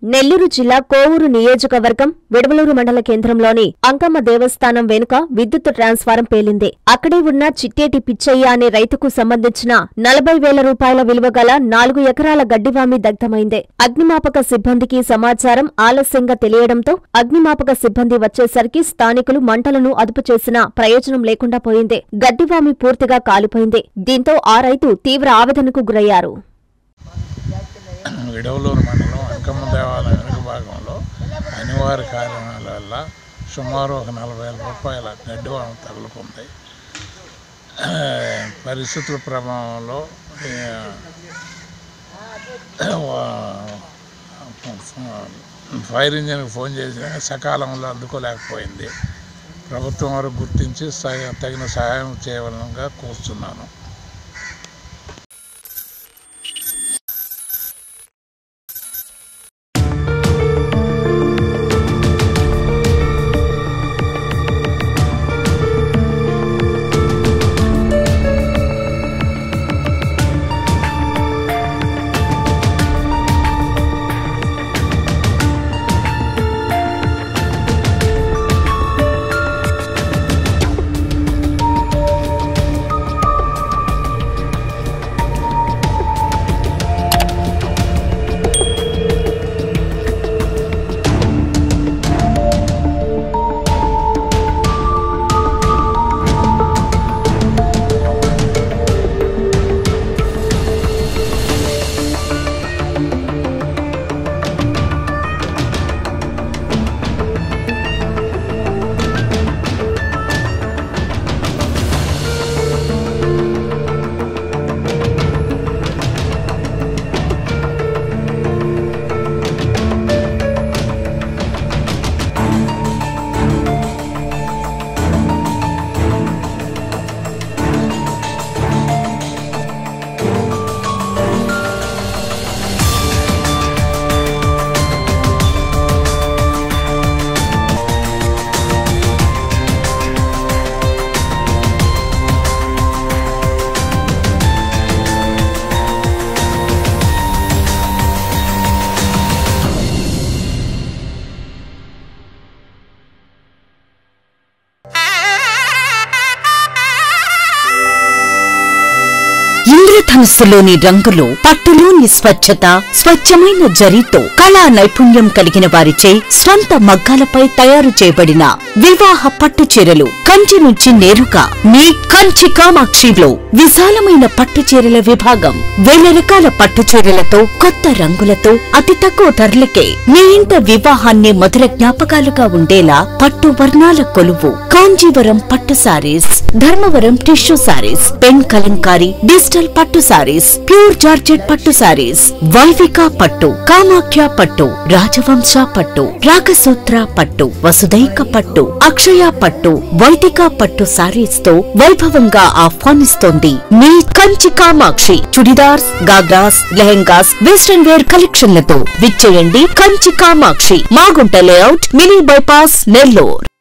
నెల్లూరు జిల్లా కోవూరు నియోజకవర్గం విడవలూరు మండల కేంద్రంలోని అంకమ్మ దేవస్థానం వెనుక విద్యుత్ ట్రాన్స్ఫారం పేలింది అక్కడే ఉన్న చిట్టేటి పిచ్చయ్య అనే రైతుకు సంబంధించిన నలభై వేల రూపాయల విలువ గల నాలుగు ఎకరాల గడ్డివామి దగ్ధమైంది అగ్నిమాపక సిబ్బందికి సమాచారం ఆలస్యంగా తెలియడంతో అగ్నిమాపక సిబ్బంది వచ్చేసరికి స్థానికులు మంటలను అదుపు చేసినా ప్రయోజనం లేకుండా పోయింది గడ్డివామి పూర్తిగా కాలిపోయింది దీంతో ఆ రైతు తీవ్ర ఆవేదనకు గురయ్యారు విడవలూరు మండలం అంకమ్మ దేవాలయం వెనుక భాగంలో అనివార్య కారణాల వల్ల సుమారు ఒక నలభై వేల రూపాయల గడ్డివాము తగులుకుంది ఆ, పరిస్థితుల ప్రభావంలో ఈ, వా- ఫైర్ ఇంజిన్కి ఫోన్ చేసినా సకాలంలో అందుకోలేకపోయింది ప్రభుత్వం వారు గుర్తించి సహ- తగిన సహాయం చేయవలనగా కోరుతున్నాను ఇంద్రధనుస్సులోని రంగులు పట్టులోని స్వచ్ఛత స్వచ్ఛమైన జరీతో కళా నైపుణ్యం కలిగిన వారిచే స్వంత మగ్గాలపై తయారు చేయబడిన వివాహ పట్టు చీరలు కంచి నుంచి నేరుగా మీ కంచి కామాక్షిలో విశాలమైన పట్టు చీరల విభాగం వేల రకాల పట్టు చీరలతో కొత్త రంగులతో అతి తక్కువ ధరలకే మీ ఇంట వివాహాన్ని మధుర జ్ఞాపకాలుగా ఉండేలా పట్టు వర్ణాల కొలువు కాంజీవరం పట్టు saris Dharmavaram tissue saris pen Kalamkari digital పట్టు సారీస్ ప్యూర్ జార్జెట్ పట్టు సారీస్ వైవిక పట్టు కామాఖ్య పట్టు రాజవంశ పట్టు రాగసూత్ర పట్టు వసుదైక పట్టు అక్షయ పట్టు వైదిక పట్టు సారీస్ తో వైభవంగా ఆహ్వానిస్తోంది మీ కంచి కామాక్షి చుడిదార్స్ గాగ్రాస్ లెహెంగాస్ వెస్టర్న్ వేర్ కలెక్షన్లతో విచ్చేయండి Kanchi Kamakshi Magunta layout mini bypass Nellore